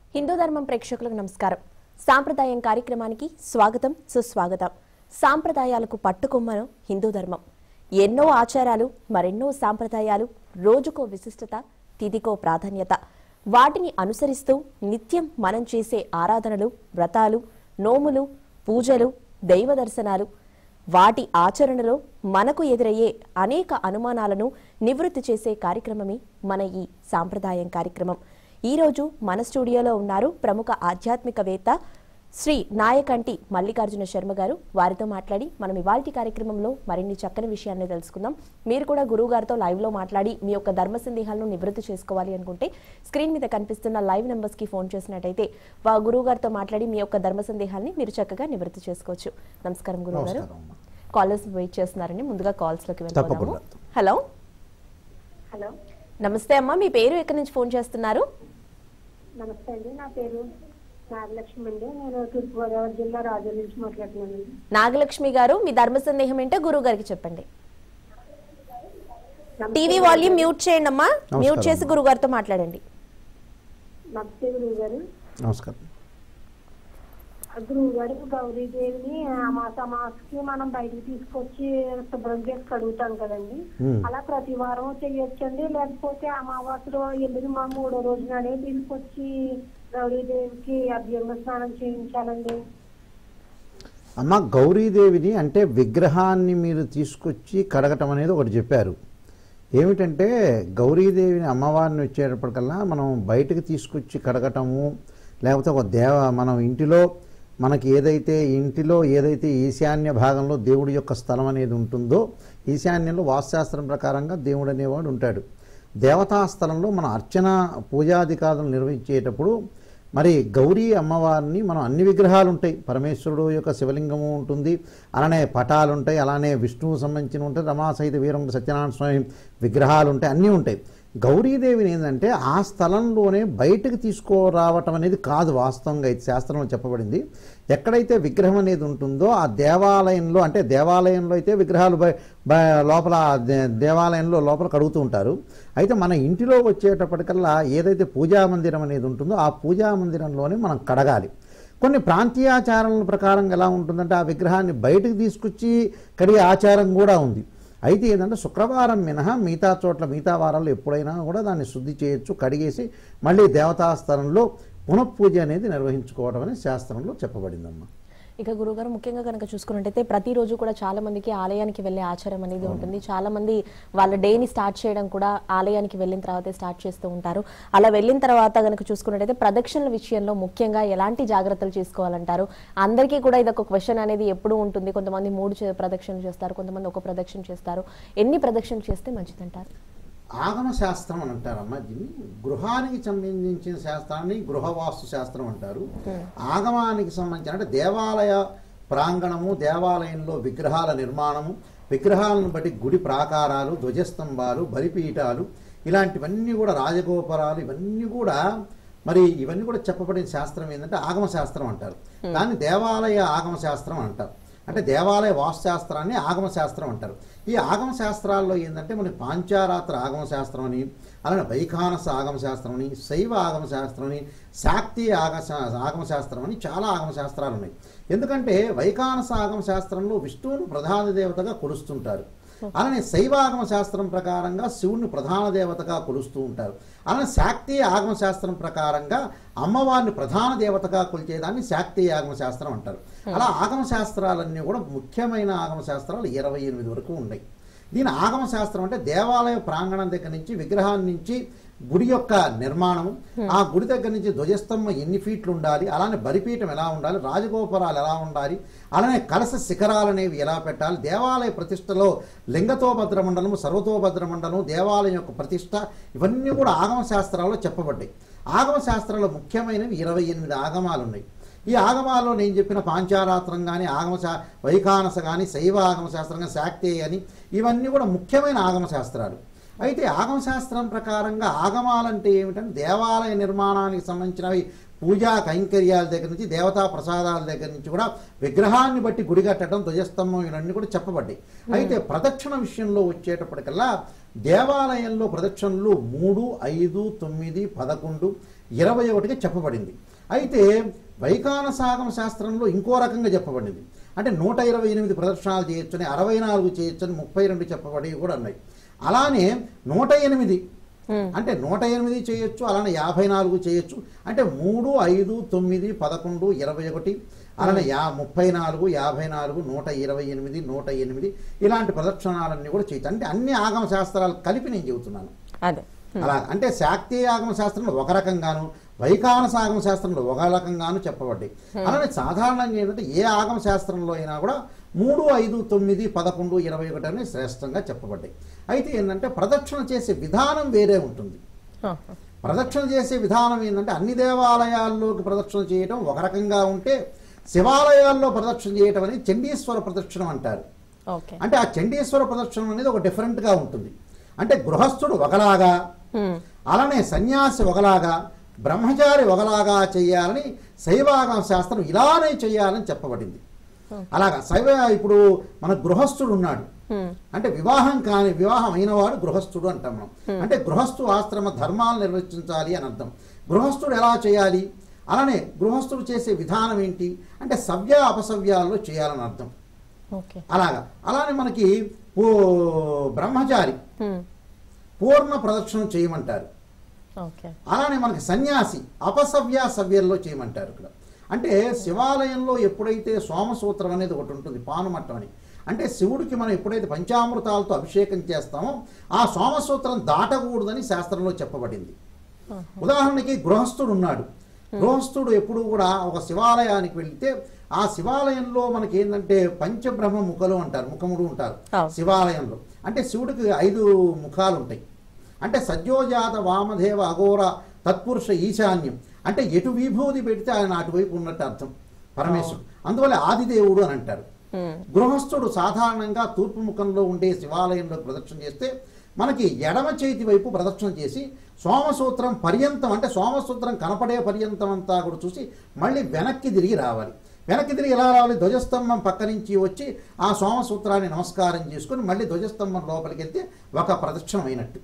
హిందూ ధర్మం ప్రేక్షకులకు నమస్కారం సాంప్రదాయం కార్యక్రమానికి స్వాగతం సుస్వాగతం సాంప్రదాయాలకు పట్టుకొమ్మను హిందూ ధర్మం ఎన్నో ఆచారాలు మరెన్నో సాంప్రదాయాలు రోజుకో విశిష్టత తిథికో ప్రాధాన్యత వాటిని అనుసరిస్తూ నిత్యం మనం చేసే ఆరాధనలు వ్రతాలు నోములు పూజలు దైవ దర్శనాలు వాటి ఆచరణలో మనకు ఎదురయ్యే అనేక అనుమానాలను నివృత్తి చేసే కార్యక్రమమే మన ఈ సాంప్రదాయం కార్యక్రమం ఈరోజు మన స్టూడియోలో ఉన్నారు ప్రముఖ ఆధ్యాత్మికవేత్త శ్రీ నాయకంటి మల్లికార్జున శర్మ గారు వారితో మాట్లాడి మనం ఇవాల్టి కార్యక్రమంలో మరిన్ని చక్కని విషయాన్ని తెలుసుకుందాం మీరు కూడా గురువు గారితో లైవ్ లో మాట్లాడి మీ యొక్క ధర్మ సందేహాలను నివృత్తి చేసుకోవాలి అనుకుంటే స్క్రీన్ మీద కనిపిస్తున్న లైవ్ నెంబర్స్ కి ఫోన్ చేసినట్టయితే వా గురువు గారితో మాట్లాడి మీ యొక్క ధర్మ సందేహాల్ని మీరు చక్కగా నివృత్తి చేసుకోవచ్చు నమస్కారం గురువు గారు నమస్కారం అమ్మా. కాలర్స్ వెయిట్ చేస్తున్నారండి ముందుగా కాల్స్ లోకి వెళ్ళిపోదాము తప్పకుండా. హలో హలో నమస్తే అమ్మా మీ పేరు ఎక్కడి నుంచి ఫోన్ చేస్తున్నారు నమస్తే అండి నా పేరు నాగలక్ష్మి అండి నేను తూర్పుగోదావరి జిల్లా రాజు నుంచి మాట్లాడుతున్నానండి నాగలక్ష్మి గారు మీ ధర్మ సందేహం ఏంటో గురువు గారికి చెప్పండి నమస్తే టీవీ వాల్యూమ్ మ్యూట్ చేయండి అమ్మా నమస్కారం మ్యూట్ చేసి అమ్మా. గురువు గారితో మాట్లాడండి నమస్తే గురువు గారు నమస్కారం గురువు గారు గౌరీదేవిని అమాస అమాసకి మనం బయటకు తీసుకొచ్చి శుభ్రం చేసి కడుగుతాం కదండి మ్మ్. అలా ప్రతి వారం చెయ్యొచ్చండి లేకపోతే అమావాస్యలో ఎల్లుండి మా మూడో రోజు నాడే తీసుకొచ్చి గౌరీదేవికి అభ్యంగ స్నానం చేయించాలండి అమ్మ గౌరీదేవిని అంటే విగ్రహాన్ని మీరు తీసుకొచ్చి కడగటం అనేది ఒకటి చెప్పారు ఏమిటంటే గౌరీదేవిని అమ్మవారిని వచ్చేటప్పటికల్లా మనం బయటకు తీసుకొచ్చి కడగటము లేకపోతే ఒక దేవ మనం ఇంటిలో మనకి ఏదైతే ఇంటిలో ఏదైతే ఈశాన్య భాగంలో దేవుడి యొక్క స్థలం అనేది ఉంటుందో ఈశాన్యంలో వాస్తుశాస్త్రం ప్రకారంగా దేవుడు అనేవాడు ఉంటాడు దేవతా స్థలంలో మన అర్చన పూజాధికారులు నిర్వహించేటప్పుడు మరి గౌరీ అమ్మవారిని మనం అన్ని విగ్రహాలు ఉంటాయి పరమేశ్వరుడు యొక్క శివలింగము ఉంటుంది అలానే పటాలు ఉంటాయి అలానే విష్ణువు సంబంధించిన ఉంటాయి రమాసహిత వీరముడు సత్యనారాయణ స్వామి విగ్రహాలు ఉంటాయి అన్నీ ఉంటాయి గౌరీదేవిని ఏంటంటే ఆ స్థలంలోనే బయటకు తీసుకురావటం అనేది కాదు వాస్తవంగా అయితే శాస్త్రంలో చెప్పబడింది ఎక్కడైతే విగ్రహం అనేది ఉంటుందో ఆ దేవాలయంలో అంటే దేవాలయంలో అయితే విగ్రహాలు బయ- బయ- లోపల ఆ దే- దేవాలయంలో లోపల కడుగుతూ ఉంటారు అయితే మన ఇంటిలో వచ్చేటప్పటికల్లా ఏదైతే పూజా మందిరం అనేది ఉంటుందో ఆ పూజా మందిరంలోనే మనం కడగాలి కొన్ని ప్రాంతీయాచారాల ప్రకారం ఎలా ఉంటుందంటే ఆ విగ్రహాన్ని బయటకు తీసుకొచ్చి కడిగే ఆచారం కూడా ఉంది అయితే ఏంటంటే శుక్రవారం మినహా మిగతా చోట్ల మిగతా వారాల్లో ఎప్పుడైనా కూడా దాన్ని శుద్ధి చేయొచ్చు కడిగేసి మళ్ళీ దేవతాస్థలంలో పునఃపూజ అనేది నిర్వహించుకోవడం అనేది శాస్త్రంలో చెప్పబడిందమ్మా ఇక గురుగారు ముఖ్యంగా కనుక చూసుకున్నట్టయితే ప్రతిరోజు కూడా చాలా మందికి ఆలయానికి వెళ్ళే ఆచారం అనేది ఉంటుంది చాలా మంది వాళ్ళ డేని స్టార్ట్ చేయడం కూడా ఆలయానికి వెళ్ళిన తర్వాతే స్టార్ట్ చేస్తూ ఉంటారు అలా వెళ్ళిన తర్వాత కనుక చూసుకున్నట్టయితే ప్రదక్షిణల విషయంలో ముఖ్యంగా ఎలాంటి జాగ్రత్తలు తీసుకోవాలంటారు అందరికీ కూడా ఇది ఒక క్వశ్చన్ అనేది ఎప్పుడు ఉంటుంది కొంతమంది మూడు చే- ప్రదక్షిణలు చేస్తారు కొంతమంది ఒక ప్రదక్షిణ చేస్తారు ఎన్ని ప్రదక్షిణలు చేస్తే మంచిదంటారు ఆగమ శాస్త్రం అని అంటారమ్మా దీన్ని గృహానికి సంబంధించిన శాస్త్రాన్ని గృహవాస్తు శాస్త్రం అంటారు ఆగమానికి సంబంధించిన అంటే దేవాలయ ప్రాంగణము దేవాలయంలో విగ్రహాల నిర్మాణము విగ్రహాలను బట్టి గుడి ప్రాకారాలు ధ్వజస్తంభాలు బలిపీఠాలు ఇలాంటివన్నీ కూడా రాజగోపురాలు ఇవన్నీ కూడా మరి ఇవన్నీ కూడా చెప్పబడిన శాస్త్రం ఏంటంటే ఆగమ శాస్త్రం అంటారు దాన్ని దేవాలయ ఆగమ శాస్త్రం అంటారు అంటే దేవాలయ వాస్తుశాస్త్రాన్ని ఆగమ శాస్త్రం అంటారు ఈ ఆగమ శాస్త్రాల్లో ఏంటంటే మనకి పాంచారాత్ర ఆగమ శాస్త్రం అని అలానే వైఖానస ఆగమ శాస్త్రం అని శైవ ఆగమ శాస్త్రం అని శాక్తి ఆగ ఆగమ శాస్త్రం అని చాలా ఆగమ శాస్త్రాలు ఉన్నాయి ఎందుకంటే వైఖానస ఆగమ శాస్త్రంలో విష్ణువును ప్రధాన దేవతగా కొలుస్తుంటారు అలానే శైవాగమ శాస్త్రం ప్రకారంగా శివుణ్ణి ప్రధాన దేవతగా కొలుస్తూ ఉంటారు అలానే శాక్తీయ ఆగమ శాస్త్రం ప్రకారంగా అమ్మవారిని ప్రధాన దేవతగా కొలిచేదాన్ని శాక్తీయ ఆగమ శాస్త్రం అంటారు అలా ఆగమ శాస్త్రాలన్నీ కూడా ముఖ్యమైన ఆగమ శాస్త్రాలు ఇరవై ఎనిమిది వరకు ఉన్నాయి దీని ఆగమ శాస్త్రం అంటే దేవాలయ ప్రాంగణం దగ్గర నుంచి విగ్రహాన్ని నుంచి గుడి యొక్క నిర్మాణం ఆ గుడి దగ్గర నుంచి ధ్వజస్తంభం ఎన్ని ఫీట్లు ఉండాలి అలానే బలిపీఠం ఎలా ఉండాలి రాజగోపురాలు ఎలా ఉండాలి అలానే కలస శిఖరాలు అనేవి ఎలా పెట్టాలి దేవాలయ ప్రతిష్టలో లింగతోభద్ర మండలం సర్వతోభద్ర మండలం దేవాలయం యొక్క ప్రతిష్ట ఇవన్నీ కూడా ఆగమ శాస్త్రాల్లో చెప్పబడ్డాయి ఆగమ శాస్త్రాల్లో ముఖ్యమైనవి ఇరవై ఎనిమిది ఆగమాలు ఉన్నాయి ఈ ఆగమాల్లో నేను చెప్పిన పాంచారాత్రం కానీ ఆగమ శా వైఖానస కానీ శైవ ఆగమ శాస్త్రం కానీ శాక్తేయ అని ఇవన్నీ కూడా ముఖ్యమైన ఆగమ శాస్త్రాలు అయితే ఆగమ శాస్త్రం ప్రకారంగా ఆగమాలంటే ఏమిటంటే దేవాలయ నిర్మాణానికి సంబంధించినవి పూజా కైంకర్యాల దగ్గర నుంచి దేవతా ప్రసాదాల దగ్గర నుంచి కూడా విగ్రహాన్ని బట్టి గుడి కట్టడం ధ్వజస్తంభం ఇవన్నీ కూడా చెప్పబడ్డాయి అయితే ప్రదక్షిణ విషయంలో వచ్చేటప్పటికల్లా దేవాలయంలో ప్రదక్షిణలు మూడు ఐదు తొమ్మిది పదకొండు ఇరవై ఒకటిగా చెప్పబడింది అయితే వైకానసాగమ శాస్త్రంలో ఇంకో రకంగా చెప్పబడింది అంటే నూట ఇరవై ఎనిమిది ప్రదర్శనలు చేయొచ్చని అరవై నాలుగు చేయొచ్చని ముప్పై రెండు చెప్పబడి కూడా ఉన్నాయి అలానే నూట ఎనిమిది ఉమ్, అంటే నూట ఎనిమిది చేయొచ్చు అలానే యాభై నాలుగు చేయొచ్చు అంటే మూడు ఐదు తొమ్మిది పదకొండు ఇరవై ఒకటి అలానే యా ముప్పై నాలుగు యాభై నాలుగు నూట ఇరవై ఎనిమిది నూట ఎనిమిది ఇలాంటి ప్రదక్షిణాలన్నీ కూడా చేయొచ్చు అంటే అన్ని ఆగమ శాస్త్రాలు కలిపి నేను చెబుతున్నాను అదే అలా అంటే శాక్తీయ ఆగమ శాస్త్రంలో ఒక రకంగాను వైకానస ఆగమ శాస్త్రంలో ఒక రకంగాను చెప్పబడ్డాయి అలానే సాధారణంగా ఏంటంటే ఏ ఆగమ శాస్త్రంలో అయినా కూడా మూడు ఐదు తొమ్మిది పదకొండు ఇరవై ఒకటి అని శ్రేష్టంగా చెప్పబడ్డాయి అయితే ఏంటంటే ప్రదక్షిణ చేసే విధానం వేరే ఉంటుంది ఆహా. ప్రదక్షిణ చేసే విధానం ఏంటంటే అన్ని దేవాలయాల్లోకి ప్రదక్షిణ చేయడం ఒక రకంగా ఉంటే శివాలయాల్లో ప్రదక్షిణ చేయటం అనేది చండీశ్వర ప్రదక్షిణం అంటారు ఓకే అంటే ఆ చండీశ్వర ప్రదక్షిణం అనేది ఒక డిఫరెంట్గా ఉంటుంది అంటే గృహస్థుడు ఒకలాగా ఉమ్, అలానే సన్యాసి ఒకలాగా బ్రహ్మచారి ఒకలాగా చేయాలని శైవాగమ శాస్త్రం ఇలానే చేయాలని చెప్పబడింది అలాగా శైవ ఇప్పుడు మన గృహస్థుడు ఉన్నాడు ఉమ్, అంటే వివాహం కాని వివాహం అయినవాడు గృహస్థుడు అంటాం మనం అంటే గృహస్థు ఆశ్రమ ధర్మాలు నిర్వర్తించాలి అని అర్థం గృహస్థుడు ఎలా చేయాలి అలానే గృహస్థుడు చేసే విధానం ఏంటి అంటే సవ్య అపసవ్యాల్లో చేయాలని అర్థం ఓకే అలాగా అలానే మనకి ఓ బ్రహ్మచారి ఉమ్, పూర్ణ ప్రదక్షిణం చేయమంటారు ఓకే అలానే మనకి సన్యాసి అపసవ్య సవ్యంలో చేయమంటారు ఇక్కడ అంటే శివాలయంలో ఎప్పుడైతే సోమసూత్రం అనేది ఒకటి ఉంటుంది పానుమట్టం అని అంటే శివుడికి మనం ఎప్పుడైతే పంచామృతాలతో అభిషేకం చేస్తామో ఆ సోమసూత్రం దాటకూడదని శాస్త్రంలో చెప్పబడింది ఉదాహరణకి గృహస్థుడు ఉన్నాడు గృహస్థుడు ఎప్పుడు కూడా ఒక శివాలయానికి వెళ్తే ఆ శివాలయంలో మనకి ఏంటంటే పంచబ్రహ్మ ముఖలు అంటారు ముఖములు ఉంటారు అవును. శివాలయంలో అంటే శివుడికి ఐదు ముఖాలు ఉంటాయి అంటే సద్యోజాత వామదేవ అఘోర తత్పురుష ఈశాన్యం అంటే ఎటు విభూతి పెడితే ఆయన అటువైపు ఉన్నట్టు అర్థం పరమేశ్వరుడు అందువల్ల ఆదిదేవుడు అని అంటారు ఉమ్, గృహస్థుడు సాధారణంగా తూర్పు ముఖంలో ఉండే శివాలయంలో ప్రదక్షిణ చేస్తే మనకి ఎడమ చేతి వైపు ప్రదక్షిణ చేసి సోమసూత్రం పర్యంతం అంటే సోమసూత్రం కనపడే పర్యంతం అంతా కూడా చూసి మళ్ళీ వెనక్కి తిరిగి రావాలి వెనక్కి తిరిగి ఎలా రావాలి ధ్వజస్తంభం పక్క నుంచి వచ్చి ఆ సోమసూత్రాన్ని నమస్కారం చేసుకొని మళ్ళీ ధ్వజస్తంభం లోపలికి వెళ్తే ఒక ప్రదక్షిణం అయినట్టు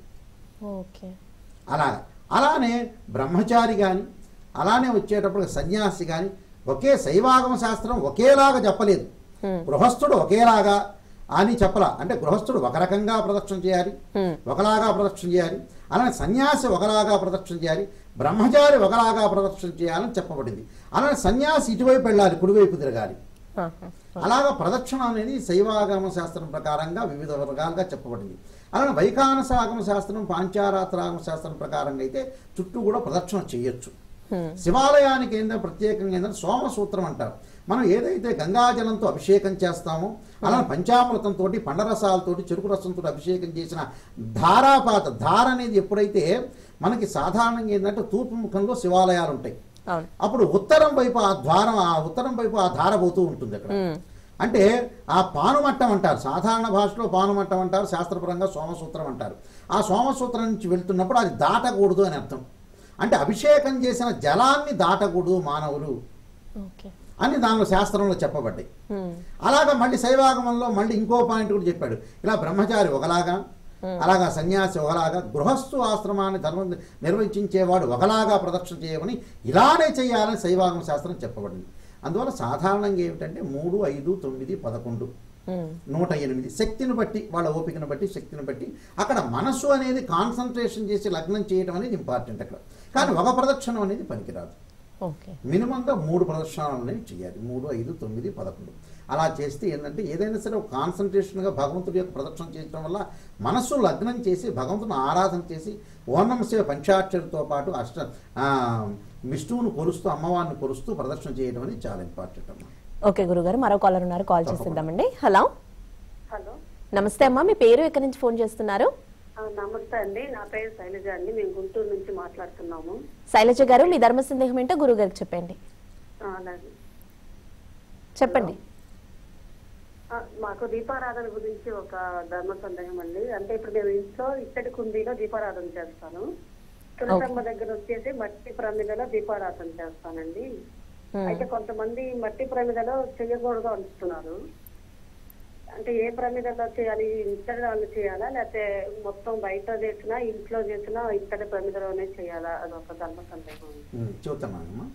ఓకే అలాగా అలానే బ్రహ్మచారి కానీ అలానే వచ్చేటప్పుడు సన్యాసి కానీ ఒకే శైవాగమ శాస్త్రం ఒకేలాగా చెప్పలేదు Hmm. గృహస్థుడు ఒకేలాగా అని చెప్పలా అంటే గృహస్థుడు ఒక రకంగా ప్రదక్షిణ చేయాలి Hmm. ఒకలాగా ప్రదక్షిణ చేయాలి అలానే సన్యాసి ఒకలాగా ప్రదక్షిణ చేయాలి బ్రహ్మచారి ఒకలాగా ప్రదక్షిణ చేయాలని చెప్పబడింది అలానే సన్యాసి ఇటువైపు వెళ్ళాలి కుడివైపు తిరగాలి ఆహా. అలాగా ప్రదక్షిణ అనేది శైవాగమ శాస్త్రం ప్రకారంగా వివిధ వర్గాలుగా చెప్పబడింది అలానే వైఖానస ఆగమ శాస్త్రం పాంచారాత్రాగమ శాస్త్రం ప్రకారంగా అయితే చుట్టూ కూడా ప్రదక్షిణ చేయొచ్చు Hmm. శివాలయానికి ఏంటంటే ప్రత్యేకంగా ఏంటంటే సోమసూత్రం అంటారు మనం ఏదైతే గంగాజలంతో అభిషేకం చేస్తామో అలా పంచామృతంతో పండరసాలతోటి చెరుకు రసంతో అభిషేకం చేసిన ధారాపాత ధార అనేది ఎప్పుడైతే మనకి సాధారణంగా ఏంటంటే తూర్పు ముఖంలో శివాలయాలు ఉంటాయి అవును అప్పుడు ఉత్తరం వైపు ఆ ద్వారం ఆ ఉత్తరం వైపు ఆ ధార పోతూ ఉంటుంది అక్కడ ఉమ్, అంటే ఆ పానుమట్టం అంటారు సాధారణ భాషలో పానుమట్టం అంటారు శాస్త్రపరంగా సోమసూత్రం అంటారు ఆ సోమసూత్రం నుంచి వెళ్తున్నప్పుడు అది దాటకూడదు అని అర్థం అంటే అభిషేకం చేసిన జలాన్ని దాటకూడదు మానవులు ఓకే అని దానిలో శాస్త్రంలో చెప్పబడ్డాయి ఉమ్, అలాగా మళ్ళీ శైవాగమంలో మళ్ళీ ఇంకో పాయింట్ కూడా చెప్పాడు ఇలా బ్రహ్మచారి ఒకలాగా అలాగా సన్యాసి ఒకలాగా గృహస్థు ఆశ్రమాన్ని ధర్మం నిర్వహించేవాడు ఒకలాగా ప్రదక్షిణ చేయమని ఇలానే చేయాలని శైవాగమ శాస్త్రం చెప్పబడింది అందువల్ల సాధారణంగా ఏమిటంటే మూడు ఐదు తొమ్మిది పదకొండు ఉమ్, నూట ఎనిమిది శక్తిని బట్టి వాళ్ళ ఓపికను బట్టి శక్తిని బట్టి అక్కడ మనసు అనేది కాన్సన్ట్రేషన్ చేసి లగ్నం చేయడం అనేది ఇంపార్టెంట్ అక్కడ కానీ ఒక ప్రదక్షిణం అనేది పనికిరాదు ఓకే మినిమంగా మూడు ప్రదర్శనలు అనేవి చేయాలి మూడు ఐదు తొమ్మిది పదకొండు అలా చేస్తే ఏంటంటే ఏదైనా సరే ఒక కాన్సన్ట్రేషన్గా భగవంతుడి యొక్క ప్రదర్శన చేయడం వల్ల మనస్సు లగ్నం చేసి భగవంతుని ఆరాధన చేసి ఓనం శివ పంచాక్షరితో పాటు అష్ట ఆ, విష్ణువును కొలుస్తూ అమ్మవారిని కొలుస్తూ ప్రదర్శన చేయడం అనేది చాలా ఇంపార్టెంట్ అమ్మా ఓకే గురుగారు మరో కాలర్ ఉన్నారు కాల్ తప్పకుండా. చేసేద్దామండి హలో హలో నమస్తే అమ్మా మీ పేరు ఎక్కడి నుంచి ఫోన్ చేస్తున్నారు ఆ, నమస్తే అండి నా పేరు శైలజ అండి మేము గుంటూరు నుంచి మాట్లాడుతున్నాము శైలజ గారు మీ ధర్మ సందేహం ఏంటో గురుగారికి చెప్పండి ఆ, అలాగే చెప్పండి ఆ, మాకు దీపారాధన గురించి ఒక ధర్మ సందేహం అండి అంటే ఇప్పుడు మేము ఇంట్లో ఇత్తడి కుండీలో దీపారాధన చేస్తాను తులసమ్మ దగ్గర వచ్చేసి మట్టి ప్రమిదలో దీపారాధన చేస్తానండి Hmm. అయితే కొంతమంది మట్టి ప్రమిదలో చేయకూడదు అంటున్నారు అంటే ఏ ప్రమిదలో చేయాలి ఇత్తడి వాళ్ళు చేయాలా లేకపోతే మొత్తం బయట చేసినా ఇంట్లో చేసినా ఇత్తడి ప్రమిదలోనే చేయాలా అదొక ధర్మ సందేహం ఉమ్, చెబుతున్నానమ్మా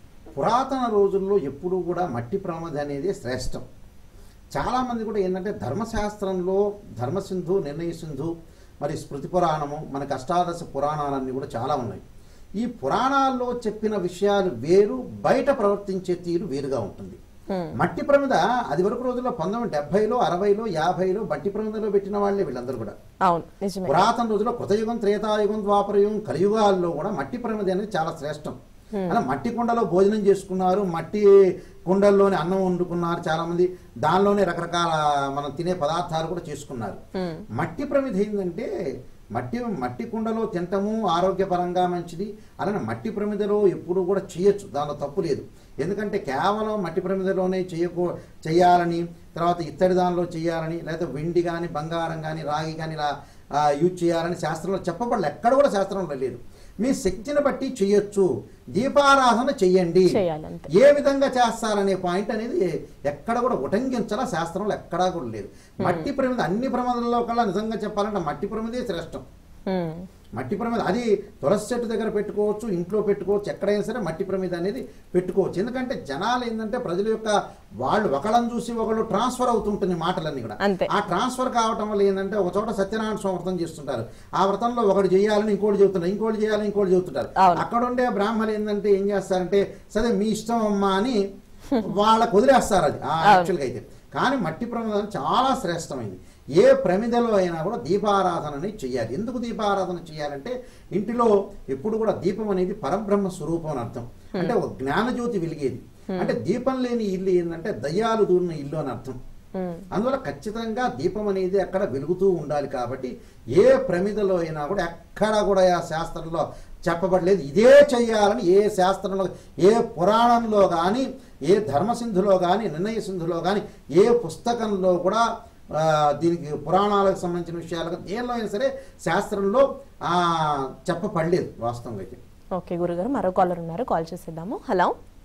పురాతన రోజుల్లో ఎప్పుడూ కూడా మట్టి ప్రమది అనేది శ్రేష్టం చాలామంది కూడా ఏంటంటే ధర్మశాస్త్రంలో ధర్మసింధు నిర్ణయ సింధు మరి స్మృతి పురాణము మనకి అష్టాదశ పురాణాలన్నీ కూడా చాలా ఉన్నాయి ఈ పురాణాల్లో చెప్పిన విషయాలు వేరు బయట ప్రవర్తించే తీరు వేరుగా ఉంటుంది హ్మ్. మట్టి ప్రమిద అది వరకు రోజుల్లో పంతొమ్మిది డెబ్బైలో అరవైలో యాభైలో మట్టి ప్రమిదలో పెట్టిన వాళ్ళే వీళ్ళందరూ కూడా అవును నిజమే పురాతన రోజుల్లో కృతయుగం త్రేతాయుగం ద్వాపరయుగం కలియుగాల్లో కూడా మట్టి ప్రమిది అనేది చాలా శ్రేష్టం అలా మట్టి కుండలో భోజనం చేసుకున్నారు మట్టి కుండల్లోనే అన్నం వండుకున్నారు చాలా మంది దానిలోనే రకరకాల మనం తినే పదార్థాలు కూడా చేసుకున్నారు హ్మ్. మట్టి ప్రమిది ఏంటంటే మట్టి మట్టి కుండలో తినటము ఆరోగ్యపరంగా మంచిది అలానే మట్టి ప్రమిదలో ఎప్పుడు కూడా చేయొచ్చు దానిలో తప్పు లేదు ఎందుకంటే కేవలం మట్టి ప్రమిదలోనే చేయకూ చేయాలని తర్వాత ఇత్తడి దానిలో చేయాలని లేదా వెండి కానీ బంగారం కానీ రాగి కానీ ఇలా ఆ, యూజ్ చేయాలని శాస్త్రంలో చెప్పబడలేదు ఎక్కడ కూడా శాస్త్రంలో లేదు మీ శక్తిని బట్టి చేయొచ్చు దీపారాధన చెయ్యండి చేయాలంతే. ఏ విధంగా చేస్తారనే పాయింట్ అనేది ఎక్కడ కూడా ఉటంకించాల శాస్త్రంలో ఎక్కడా కూడా లేదు మట్టి ప్రమిద అన్ని ప్రమిదల్లో కల్లా నిజంగా చెప్పాలంటే మట్టి ప్రమిదే శ్రేష్టం హ్మ్. మట్టి ప్రమిద అది తులసి చెట్టు దగ్గర పెట్టుకోవచ్చు ఇంట్లో పెట్టుకోవచ్చు ఎక్కడైనా సరే మట్టి ప్రమిద అనేది పెట్టుకోవచ్చు ఎందుకంటే జనాలు ఏంటంటే ప్రజల యొక్క వాళ్ళు ఒకళ్ళని చూసి ఒకళ్ళు ట్రాన్స్ఫర్ అవుతుంటుంది మాటలన్నీ కూడా అంతే. ఆ ట్రాన్స్ఫర్ కావటం వల్ల ఏంటంటే ఒక చోట సత్యనారాయణ స్వామి వ్రతం చేస్తుంటారు ఆ వ్రతంలో ఒకటి చేయాలని ఇంకోటి చెబుతున్నారు ఇంకోటి చేయాలని ఇంకోటి చెబుతుంటారు అవును. అక్కడ ఉండే బ్రాహ్మణులు ఏంటంటే ఏం చేస్తారంటే సరే మీ ఇష్టం అమ్మా అని వాళ్ళకు వదిలేస్తారు అది ఆ యాక్చువల్గా అయితే కానీ మట్టి ప్రమిద చాలా శ్రేష్టమైంది ఏ ప్రమిదలో అయినా కూడా దీపారాధనని చేయాలి ఎందుకు దీపారాధన చేయాలంటే ఇంటిలో ఎప్పుడు కూడా దీపం అనేది పరబ్రహ్మ స్వరూపం అని అర్థం అంటే ఒక జ్ఞానజ్యోతి వెలిగేది అంటే దీపం లేని ఇల్లు ఏంటంటే దయ్యాలు దూరిన ఇల్లు అని అర్థం హ్మ్. అందువల్ల ఖచ్చితంగా దీపం అనేది అక్కడ వెలుగుతూ ఉండాలి కాబట్టి ఏ ప్రమిదలో అయినా కూడా ఎక్కడ కూడా ఆ శాస్త్రంలో చెప్పబడలేదు ఇదే చెయ్యాలని ఏ శాస్త్రంలో ఏ పురాణంలో కానీ ఏ ధర్మసింధులో కానీ నిర్ణయ సింధులో కానీ ఏ పుస్తకంలో కూడా ఆ, దీనికి పురాణాలకు సంబంధించిన విషయాలు కానీ దేనిలో అయినా సరే శాస్త్రంలో ఆ, చెప్పబడలేదు వాస్తవంగా అయితే ఓకే గురుగారు మరో కాలర్ ఉన్నారు కాల్ చేసేద్దాము హలో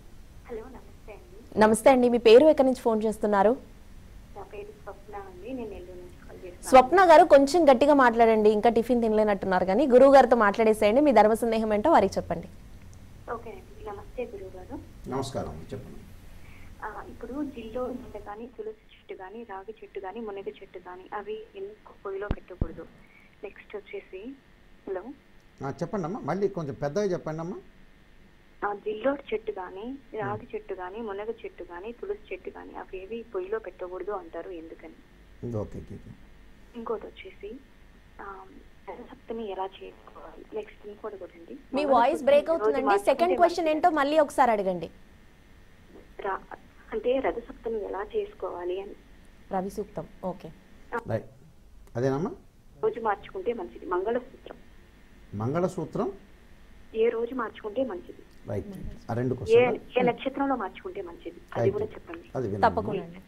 హలో నమస్తే అండి నమస్తే అండి మీ పేరు ఎక్కడి నుంచి ఫోన్ చేస్తున్నారు నా పేరు స్వప్న అండి నేను నెల్లూరు నుంచి కాల్ చేస్తున్నాను స్వప్న గారు కొంచెం గట్టిగా మాట్లాడండి ఇంకా టిఫిన్ తినలేనట్టున్నారు కానీ గురువు గారితో మాట్లాడేసేయండి మీ ధర్మ సందేహం ఏంటో వారికి చెప్పండి ఓకే అండి నమస్తే గురువు గారు నమస్కారం చెప్పండి ఆ, ఇప్పుడు జిల్లో ముండ కానీ తులసి చెట్టు కానీ రాగి చెట్టు కానీ మునగ చెట్టు కానీ అవి ఎందుకు పొయ్యిలో పెట్టకూడదు నెక్స్ట్ వచ్చేసి హలో ఆ, చెప్పండి అమ్మా మళ్ళీ కొంచెం పెద్దగా చెప్పండి అమ్మా ఆ జిల్లోడు చెట్టు కానీ రాగి చెట్టు కానీ మునగ చెట్టు కానీ తులసి చెట్టు కానీ అవి ఏవి పొయ్యిలో పెట్టకూడదు అంటారు ఎందుకని ఓకే ఓకే ఓకే. ఇంకోటి వచ్చేసి ఆ, రథసప్తమి ఎలా చేసుకోవాలి నెక్స్ట్ ఇంకోటి కూడా అండి మీ వాయిస్ బ్రేక్ రోజు అవుతుందండి మార్చుకుంటే సెకండ్ క్వశ్చన్ ఏంటో మళ్ళీ ఒకసారి అడగండి రా- అంటే రథసప్తమి ఎలా చేసుకోవాలి అని రవి సూక్తం ఓకే రైట్ అదేనమ్మా రోజు మార్చుకుంటే మంచిది మంగళసూత్రం మంగళసూత్రం ఏ రోజు మార్చుకుంటే మంచిది రైట్ ఆ రెండు ఏ క్వశ్చన్ ఏ నక్షత్రంలో మార్చుకుంటే మంచిది అది కూడా చెప్పండి అది వినండి. తప్పకుండా అండి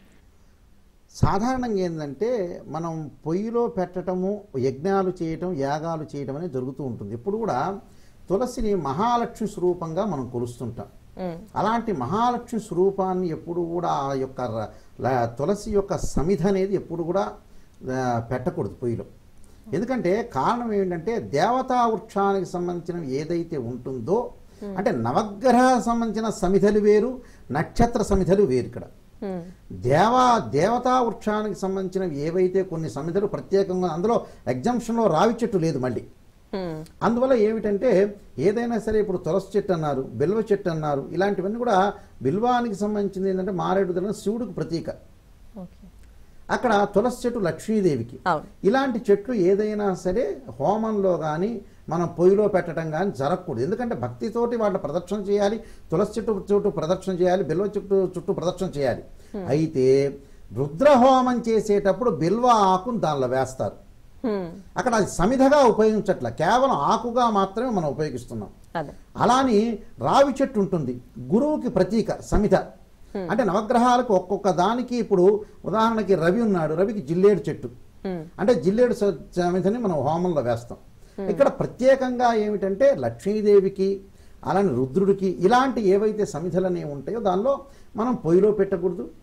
సాధారణంగా ఏంటంటే మనం పొయ్యిలో పెట్టడము యజ్ఞాలు చేయటం యాగాలు చేయటం అనేది జరుగుతూ ఉంటుంది ఎప్పుడు కూడా తులసిని మహాలక్ష్మి స్వరూపంగా మనం కొలుస్తుంటాం ఉమ్, అలాంటి మహాలక్ష్మి స్వరూపాన్ని ఎప్పుడు కూడా ఆ యొక్క ర- ల- తులసి యొక్క సమిధ అనేది ఎప్పుడు కూడా ఆ, పెట్టకూడదు పొయ్యిలో ఎందుకంటే కారణం ఏంటంటే దేవతా వృక్షానికి సంబంధించిన ఏదైతే ఉంటుందో అంటే నవగ్రహ సంబంధించిన సమిధలు వేరు నక్షత్ర సమిధలు వేరు ఇక్కడ ఉమ్, దేవా దేవతా వృక్షానికి సంబంధించినవి ఏవైతే కొన్ని సమిధలు ప్రత్యేకంగా అందులో ఎగ్జంప్షన్లో రావి చెట్టు లేదు మళ్ళీ ఉమ్, అందువల్ల ఏమిటంటే ఏదైనా సరే ఇప్పుడు తులసి చెట్టు అన్నారు బిల్వ చెట్టు అన్నారు ఇలాంటివన్నీ కూడా బిల్వానికి సంబంధించింది ఏంటంటే మారేడు దళం శివుడికి ప్రతీక ఓకే అక్కడ తులసి చెట్టు లక్ష్మీదేవికి అవును ఇలాంటి చెట్లు ఏదైనా సరే హోమంలో కానీ మనం పొయ్యిలో పెట్టడం కానీ జరగకూడదు ఎందుకంటే భక్తితోటి వాళ్ళ ప్రదక్షిణ చేయాలి తులసి చెట్టు చుట్టూ ప్రదక్షిణ చేయాలి బిల్వ చెట్టు చుట్టూ ప్రదక్షిణ చేయాలి అయితే రుద్రహోమం చేసేటప్పుడు బిల్వ ఆకును దానిలో వేస్తారు ఉమ్, అక్కడ అది సమిధగా ఉపయోగించట్ల కేవలం ఆకుగా మాత్రమే మనం ఉపయోగిస్తున్నాం అదే అలాని రావి చెట్టు ఉంటుంది గురువుకి ప్రతీక సమిత అంటే నవగ్రహాలకు ఒక్కొక్క దానికి ఇప్పుడు ఉదాహరణకి రవి ఉన్నాడు రవికి జిల్లేడు చెట్టు ఉమ్, అంటే జిల్లేడు స- సమితిని మనం హోమంలో వేస్తాం ఇక్కడ ప్రత్యేకంగా ఏమిటంటే లక్ష్మీదేవికి అలానే రుద్రుడికి ఇలాంటి ఏవైతే సమిధలు అనేవి ఉంటాయో దానిలో మనం పొయ్యిలో పెట్టకూడదు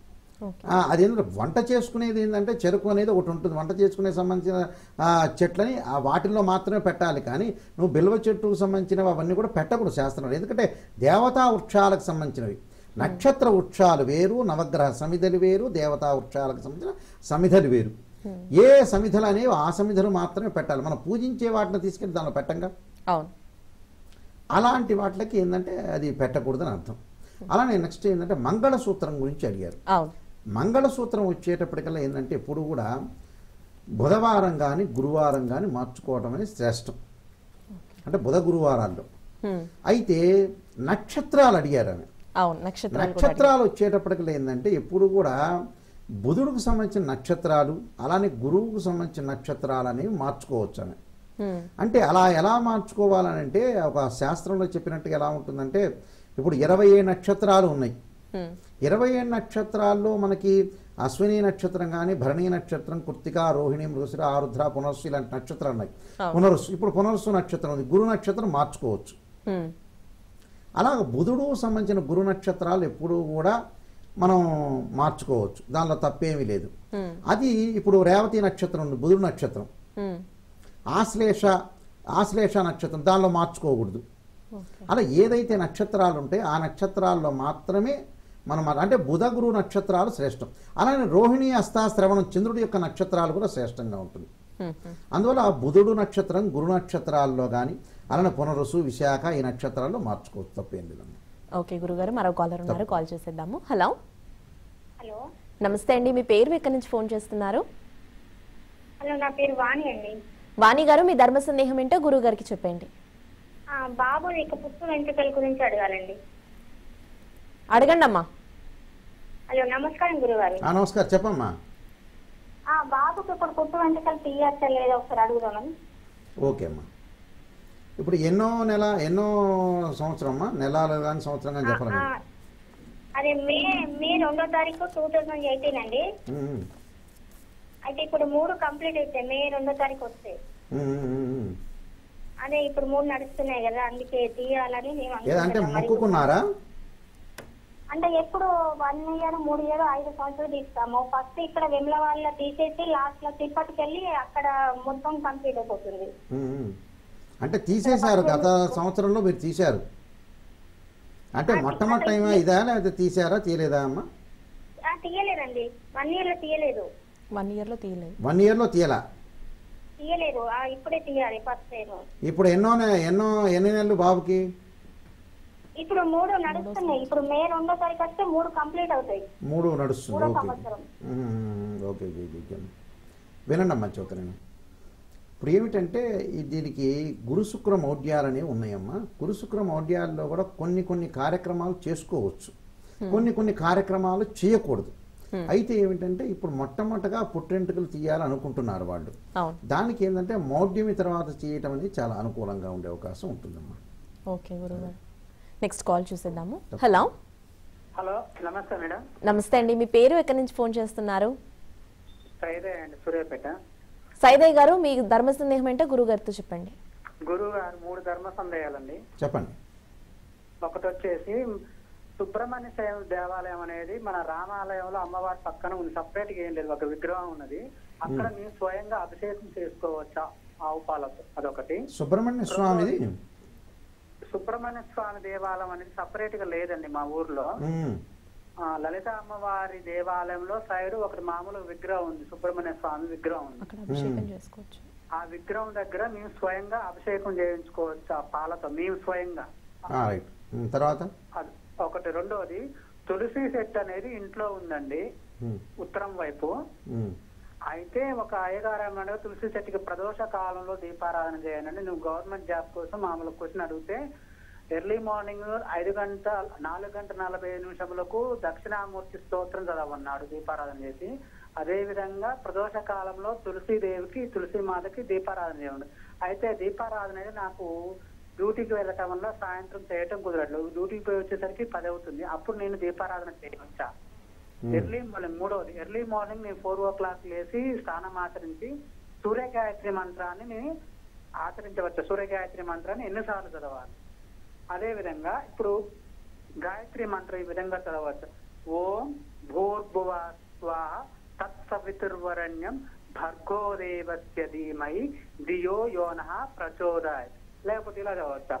ఓకే ఆ, అదేంటంటే వంట చేసుకునేది ఏంటంటే చెరుకు అనేది ఒకటి ఉంటుంది వంట చేసుకునే సంబంధించిన ఆ, చెట్లని ఆ వాటిల్లో మాత్రమే పెట్టాలి కానీ నువ్వు బిల్వ చెట్టుకు సంబంధించినవి అవన్నీ కూడా పెట్టకూడదు శాస్త్రంలో ఎందుకంటే దేవతా వృక్షాలకు సంబంధించినవి నక్షత్ర వృక్షాలు వేరు నవగ్రహ సమిధలు వేరు దేవతా వృక్షాలకు సంబంధించిన సమిధలు వేరు ఏ సమిధలు అనేవి ఆ సమిధలు మాత్రమే పెట్టాలి మనం పూజించే వాటిని తీసుకెళ్ళి దానిలో పెట్టంగా అవును అలాంటి వాటికి ఏంటంటే అది పెట్టకూడదని అర్థం అలానే నెక్స్ట్ ఏంటంటే మంగళసూత్రం గురించి అడిగారు అవును మంగళసూత్రం వచ్చేటప్పటికల్లా ఏంటంటే ఎప్పుడు కూడా బుధవారం కానీ గురువారం కానీ మార్చుకోవడం అనేది శ్రేష్టం అంటే బుధ గురువారాల్లో హ్మ్. అయితే నక్షత్రాలు అడిగారు ఆమె అవును నక్షత్రాలు కూడా నక్షత్రాలు వచ్చేటప్పటికల్లా ఏంటంటే ఎప్పుడు కూడా బుధుడికి సంబంధించిన నక్షత్రాలు అలానే గురువుకు సంబంధించిన నక్షత్రాలు అనేవి మార్చుకోవచ్చు ఆమె హ్మ్. అంటే అలా ఎలా మార్చుకోవాలనంటే ఒక శాస్త్రంలో చెప్పినట్టుగా ఎలా ఉంటుందంటే ఇప్పుడు ఇరవై ఏడు నక్షత్రాలు ఉన్నాయి హ్మ్. ఇరవై ఏడు నక్షత్రాల్లో మనకి అశ్విని నక్షత్రం కానీ భరణి నక్షత్రం కృత్తిక రోహిణి మృగశిర ఆరుద్ర పునర్సు ఇలాంటి నక్షత్రాలు ఉన్నాయి అవును. పునర్సు ఇప్పుడు పునర్సు నక్షత్రం ఉంది గురు నక్షత్రం మార్చుకోవచ్చు హ్మ్. అలాగ బుధుడు సంబంధించిన గురు నక్షత్రాలు ఎప్పుడూ కూడా మనం మార్చుకోవచ్చు దానిలో తప్పేమీ లేదు హ్మ్. అది ఇప్పుడు రేవతి నక్షత్రం ఉంది బుధుడు నక్షత్రం హ్మ్. ఆశ్లేష ఆశ్లేష నక్షత్రం దానిలో మార్చుకోకూడదు ఓకే అలా ఏదైతే నక్షత్రాలు ఉంటాయో ఆ నక్షత్రాల్లో మాత్రమే మనం అంటే బుధ గురు నక్షత్రాలు శ్రేష్టం అలానే రోహిణి అస్తా శ్రవణం చంద్రుడి యొక్క నక్షత్రాలు కూడా శ్రేష్టంగా ఉంటుంది హ్మ్. హ్మ్. అందువల్ల ఆ బుధుడు నక్షత్రం గురు నక్షత్రాల్లో కానీ అలానే పునరుసు విశాఖ ఈ నక్షత్రాల్లో మార్చుకోవచ్చు తప్పేం లేదమ్మా ఓకే గురుగారు మరో కాలర్ ఉన్నారు కాల్ చేసేద్దాము హలో హలో నమస్తే అండి మీ పేరు ఎక్కడి నుంచి ఫోన్ చేస్తున్నారు హలో నా పేరు వాణి అండి వాణి గారు మీ ధర్మ సందేహం ఏంటో గురువు గారికి చెప్పండి ఆ, బాబు ఇక పుట్టు వెంట్రుకల గురించి అడగాలండి అడగండి అమ్మా హలో నమస్కారం గురుగారు ఆ, నమస్కారం చెప్పమ్మా ఆ బాబుకి ఇప్పుడు పుట్టు వెంట్రుకలు తీయచ్చా లేదా ఒకసారి అడుగుదామని ఓకే అమ్మా ఇప్పుడు ఎన్నో నెల ఎన్నో సంవత్సరం అమ్మా నెలలు కానీ సంవత్సరం కానీ ఆ, చెప్పాలి ఆ, అదే మే మే రెండో తారీఖు టూ థౌజండ్ ఎయిటీన్ అండి ఉమ్, అయితే ఇప్పుడు మూడు కంప్లీట్ అవుతాయి మే రెండో తారీఖు వస్తే ఉమ్, ఉమ్, ఉమ్. అదే ఇప్పుడు మూడు నడుస్తున్నాయి కదా అందుకే తీయాలని మేము ఏదంటే అనుకుంటున్నాం. మరి మొక్కుకున్నారా అంటే ఎప్పుడు వన్ ఇయర్ మూడు ఇయర్ ఐదు సంవత్సరాలు తీస్తాము ఫస్ట్ ఇక్కడ వెమ్ల వాళ్ళ తీసేసి లాస్ట్ లో తిరుపతికి వెళ్ళి అక్కడ మొత్తం కంప్లీట్ అయిపోతుంది ఉమ్, ఉమ్. అంటే తీసేశారు గత సంవత్సరంలో మీరు తీశారు అంటే మొట్టమొదటి టైం ఇదా లేకపోతే తీసారా తీయలేదా అమ్మా ఆ, తీయలేదండి వన్ ఇయర్ లో తీయలేదు వన్ ఇయర్లో తీయలేదు వన్ ఇయర్లో తీయలా తీయలేదు ఆ, ఇప్పుడే తీయాలి ఫస్ట్ టైం ఇప్పుడు ఎన్నో నె- ఎన్నో ఎన్ని నెలలు బాబుకి ఇప్పుడు మూడు నడుస్తున్నాయి ఇప్పుడు మే రెండో తారీఖు వస్తే మూడు కంప్లీట్ అవుతాయి మూడు నడుస్తుంది మూడో ఓకే సంవత్సరం um, okay okay okay, okay వినండి అమ్మా చోక నేను ఇప్పుడు ఏమిటంటే ఈ దీనికి గురుశుక్ర మౌఢ్యాలు అనేవి ఉన్నాయమ్మా గురుశుక్ర మౌఢ్యాల్లో కూడా కొన్ని కొన్ని కార్యక్రమాలు చేసుకోవచ్చు కొన్ని కొన్ని కార్యక్రమాలు చేయకూడదు అయితే ఏమిటంటే ఇప్పుడు మొట్టమొదటగా పుట్టెంటుకలు తీయాలనుకుంటున్నారు వాళ్ళు అవును దానికి ఏంటంటే మౌఢ్యమి తర్వాత చేయటం అనేది చాలా అనుకూలంగా ఉండే అవకాశం ఉంటుందమ్మా ఓకే గురుగారు నెక్స్ట్ కాల్ చూసేద్దాము హలో హలో నమస్తే మేడం నమస్తే అండి మీ పేరు ఎక్కడి నుంచి ఫోన్ చేస్తున్నారు సైదే అండి సూర్యాపేట సైదయ్య గారు మీ ధర్మ సందేహం ఏంటో గురువు గారితో చెప్పండి గురువు గారు మూడు ధర్మ సందేహాలండి చెప్పండి ఒకటి వచ్చేసి సుబ్రహ్మణ్య శైవ దేవాలయం అనేది మన రామాలయంలో అమ్మవారి పక్కన ఉంది సపరేట్ గా ఏం లేదు ఒక విగ్రహం ఉన్నది అక్కడ మేము స్వయంగా అభిషేకం చేసుకోవచ్చా ఆవు పాలతో అదొకటి సుబ్రహ్మణ్య స్వామిది సుబ్రహ్మణ్య స్వామి దేవాలయం అనేది సపరేట్ గా లేదండి మా ఊర్లో ఉమ్, ఆ, లలిత అమ్మవారి దేవాలయంలో సైడ్ ఒకటి మామూలు విగ్రహం ఉంది సుబ్రహ్మణ్య స్వామి విగ్రహం ఉంది అక్కడ అభిషేకం చేసుకోవచ్చు ఆ విగ్రహం దగ్గర మేము స్వయంగా అభిషేకం చేయించుకోవచ్చు ఆ పాలతో మేము స్వయంగా ఆ, రైట్ ఉమ్, తర్వాత అది ఒకటి రెండోది తులసి చెట్టు అనేది ఇంట్లో ఉందండి ఉమ్, ఉత్తరం వైపు ఉమ్. అయితే ఒక అయ్యగారు ఏమన్నాడు తులసి చెట్టుకి ప్రదోష కాలంలో దీపారాధన చేయాలండి నువ్వు గవర్నమెంట్ జాబ్ కోసం మామూలు క్వశ్చన్ అడిగితే ఎర్లీ మార్నింగ్ ఐదు గంట నాలుగు గంట నలభై ఐదు నిమిషములకు దక్షిణామూర్తి స్తోత్రం చదవన్నాడు దీపారాధన చేసి అదే విధంగా ప్రదోష కాలంలో తులసి దేవికి తులసి మాతకి దీపారాధన చేయండి అయితే దీపారాధన అనేది నాకు డ్యూటీకి వెళ్ళటం వల్ల సాయంత్రం చేయటం కుదరట్లేదు డ్యూటీకి పోయి వచ్చేసరికి పది అవుతుంది అప్పుడు నేను దీపారాధన చేయవచ్చా ఎర్లీ మార్నింగ్ మూడవది ఎర్లీ మార్నింగ్ నేను ఫోర్ ఓ క్లాక్ లేచి స్నానం ఆచరించి సూర్య గాయత్రి మంత్రాన్ని నేను ఆచరించవచ్చు సూర్య గాయత్రి మంత్రాన్ని ఎన్నిసార్లు చదవాలి అదే విధంగా ఇప్పుడు గాయత్రి మంత్రం ఈ విధంగా చదవచ్చు ఓం భూర్భువ స్వాహ తత్సవితుర్వరణ్యం భర్గో దేవస్య ధీమై ధియో యోనః ప్రచోదయ లేకపోతే ఇలా చదవచ్చా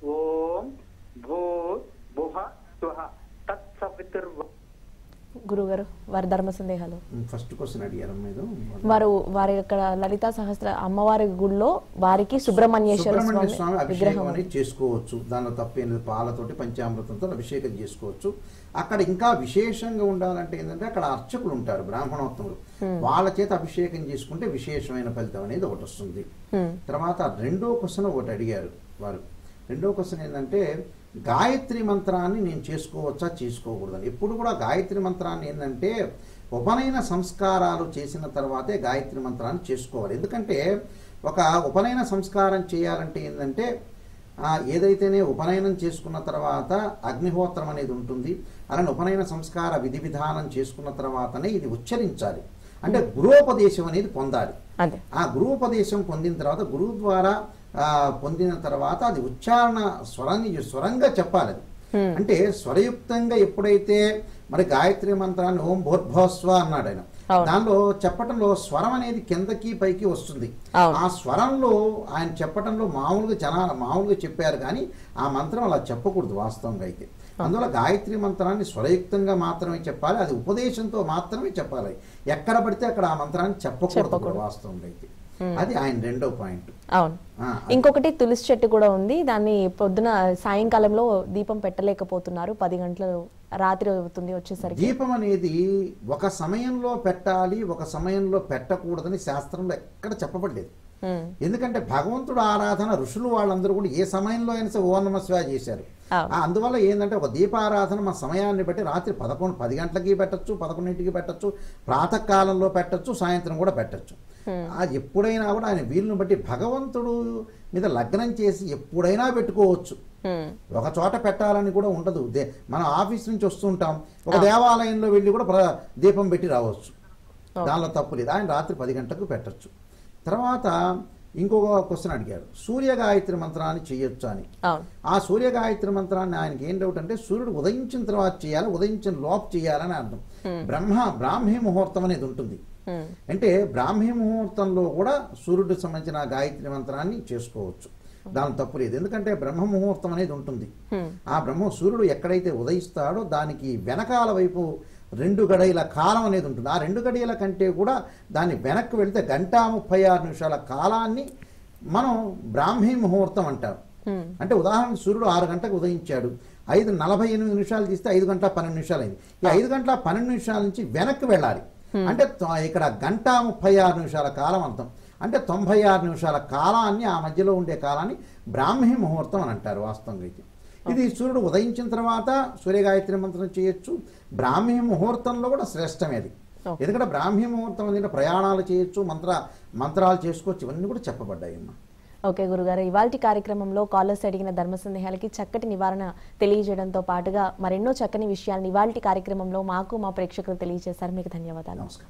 ఓం భూ భువ స్వహ తత్సవితుర్వ గురుగారు వారి ధర్మ సందేహాలు ఫస్ట్ క్వశ్చన్ అడిగారు మీరు వారు వారి యొక్క లలితా సహస్ర అమ్మవారి గుడిలో వారికి సుబ్రహ్మణ్యేశ్వర సుబ్రహ్మణ్య స్వామి స్వామి అభిషేకం విగ్రహం అనేది చేసుకోవచ్చు దానిలో తప్పేం లేదు పాలతోటి పంచామృతంతో అభిషేకం చేసుకోవచ్చు అక్కడ ఇంకా విశేషంగా ఉండాలంటే ఏంటంటే అక్కడ అర్చకులు ఉంటారు బ్రాహ్మణోత్తములు వాళ్ళ చేత అభిషేకం చేసుకుంటే విశేషమైన ఫలితం అనేది ఒకటి వస్తుంది తర్వాత రెండో క్వశ్చన్ ఒకటి అడిగారు వారు రెండో క్వశ్చన్ ఏంటంటే గాయత్రి మంత్రాన్ని నేను చేసుకోవచ్చా చేసుకోకూడదని ఎప్పుడు కూడా గాయత్రి మంత్రాన్ని ఏంటంటే ఉపనయన సంస్కారాలు చేసిన తర్వాతే గాయత్రి మంత్రాన్ని చేసుకోవాలి ఎందుకంటే ఒక ఉపనయన సంస్కారం చేయాలంటే ఏంటంటే ఆ, ఏదైతేనే ఉపనయనం చేసుకున్న తర్వాత అగ్నిహోత్రం అనేది ఉంటుంది అలానే ఉపనయన సంస్కార విధి విధానం చేసుకున్న తర్వాతనే ఇది ఉచ్చరించాలి అంటే గురోపదేశం అనేది పొందాలి అదే ఆ గురువుపదేశం పొందిన తర్వాత గురువు ద్వారా ఆ, పొందిన తర్వాత అది ఉచ్చారణ స్వరంగా స్వరంగా చెప్పాలి అది అంటే స్వరయుక్తంగా ఎప్పుడైతే మరి గాయత్రి మంత్రాన్ని ఓం భూర్భోస్వ అన్నాడు ఆయన అవును. దానిలో చెప్పటంలో స్వరం అనేది కిందకి పైకి వస్తుంది అవును. ఆ స్వరంలో ఆయన చెప్పటంలో మామూలుగా జనాలు మామూలుగా చెప్పారు కానీ ఆ మంత్రం అలా చెప్పకూడదు వాస్తవంగా అయితే అందువల్ల గాయత్రి మంత్రాన్ని స్వరయుక్తంగా మాత్రమే చెప్పాలి అది ఉపదేశంతో మాత్రమే చెప్పాలి ఎక్కడ పడితే అక్కడ ఆ మంత్రాన్ని చెప్పకూడదు కూడా చెప్పకూడదు. వాస్తవంగా అయితే అది ఆయన రెండో పాయింట్ అవును ఆ, ఇంకొకటి తులసి చెట్టు కూడా ఉంది దాన్ని పొద్దున సాయంకాలంలో దీపం పెట్టలేకపోతున్నారు పది గంటలు రాత్రి అవుతుంది వచ్చేసరికి దీపం అనేది ఒక సమయంలో పెట్టాలి ఒక సమయంలో పెట్టకూడదని శాస్త్రంలో ఎక్కడ చెప్పబడలేదు ఉమ్, ఎందుకంటే భగవంతుడు ఆరాధన ఋషులు వాళ్ళందరూ కూడా ఏ సమయంలో అయినా సరే ఓ నమ శివాయ చేశారు అవును. ఆ, అందువల్ల ఏంటంటే ఒక దీపారాధన మా సమయాన్ని బట్టి రాత్రి పదకొండు పది గంటలకి పెట్టచ్చు పదకొండింటికి పెట్టచ్చు ప్రాతకాలంలో పెట్టచ్చు సాయంత్రం కూడా పెట్టచ్చు అది ఎప్పుడైనా కూడా ఆయన వీలుని బట్టి భగవంతుడు మీద లగ్నం చేసి ఎప్పుడైనా పెట్టుకోవచ్చు ఉమ్, ఒక చోట పెట్టాలని కూడా ఉండదు దే- మనం ఆఫీస్ నుంచి వస్తుంటాం ఒక దేవాలయంలో వెళ్ళి కూడా ప్ర- దీపం పెట్టి రావచ్చు దానిలో తప్పు లేదు ఆయన రాత్రి పది గంటలకు పెట్టచ్చు తర్వాత ఇంకొక క్వశ్చన్ అడిగారు సూర్య గాయత్రి మంత్రాన్ని చేయొచ్చు అని అవును ఆ సూర్య గాయత్రి మంత్రాన్ని ఆయనకి ఏం డౌట్ అంటే సూర్యుడు ఉదయించిన తర్వాత చేయాలి ఉదయించిన లోపు చేయాలని అర్థం బ్రహ్మ బ్రాహ్మీ ముహూర్తం అనేది ఉంటుంది ఉమ్, అంటే బ్రాహ్మీ ముహూర్తంలో కూడా సూర్యుడికి సంబంధించిన గాయత్రి మంత్రాన్ని చేసుకోవచ్చు దాని తప్పు లేదు ఎందుకంటే బ్రహ్మ ముహూర్తం అనేది ఉంటుంది Hmm. ఆ బ్రహ్మ సూర్యుడు ఎక్కడైతే ఉదయిస్తాడో దానికి వెనకాల వైపు రెండు గడియల కాలం అనేది ఉంటుంది ఆ రెండు గడియల కంటే కూడా దాన్ని వెనక్కి వెళితే గంటా ముప్పై ఆరు నిమిషాల కాలాన్ని మనం బ్రాహ్మీ ముహూర్తం అంటారు ఉమ్, అంటే ఉదాహరణకు సూర్యుడు ఆరు గంటలకు ఉదయించాడు ఐదు నలభై ఎనిమిది నిమిషాలు తీస్తే ఐదు గంటల పన్నెండు నిమిషాలు అయింది ఈ ఐదు గంటల పన్నెండు నిమిషాల నుంచి వెనక్కి వెళ్ళాలి అంటే తొ- ఇక్కడ గంట ముప్పై ఆరు నిమిషాల కాలం అర్థం అంటే తొంభై ఆరు నిమిషాల కాలాన్ని ఆ మధ్యలో ఉండే కాలాన్ని బ్రాహ్మీ ముహూర్తం అని అంటారు వాస్తవంగా అయితే ఇది సూర్యుడు ఉదయించిన తర్వాత సూర్యగాయత్రి మంత్రం చేయొచ్చు బ్రాహ్మీ ముహూర్తంలో కూడా శ్రేష్టమేది Okay. ఎందుకంటే బ్రాహ్మీ ముహూర్తం ఏంటంటే ప్రయాణాలు చేయొచ్చు మంత్ర మంత్రాలు చేసుకోవచ్చు ఇవన్నీ కూడా చెప్పబడ్డాయి అమ్మా ఓకే గురుగారు ఇవాళ కార్యక్రమంలో కాలర్స్ అడిగిన ధర్మ సందేహాలకి చక్కటి నివారణ తెలియజేయడంతో పాటుగా మరెన్నో చక్కని విషయాలను ఇవాళ కార్యక్రమంలో మాకు మా ప్రేక్షకులు తెలియజేశారు మీకు ధన్యవాదాలు నమస్కారం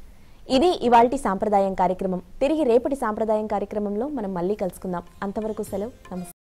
ఇది ఇవాల్టి సాంప్రదాయం కార్యక్రమం తిరిగి రేపటి సాంప్రదాయం కార్యక్రమంలో మనం మళ్ళీ కలుసుకుందాం అంతవరకు సెలవు నమస్తే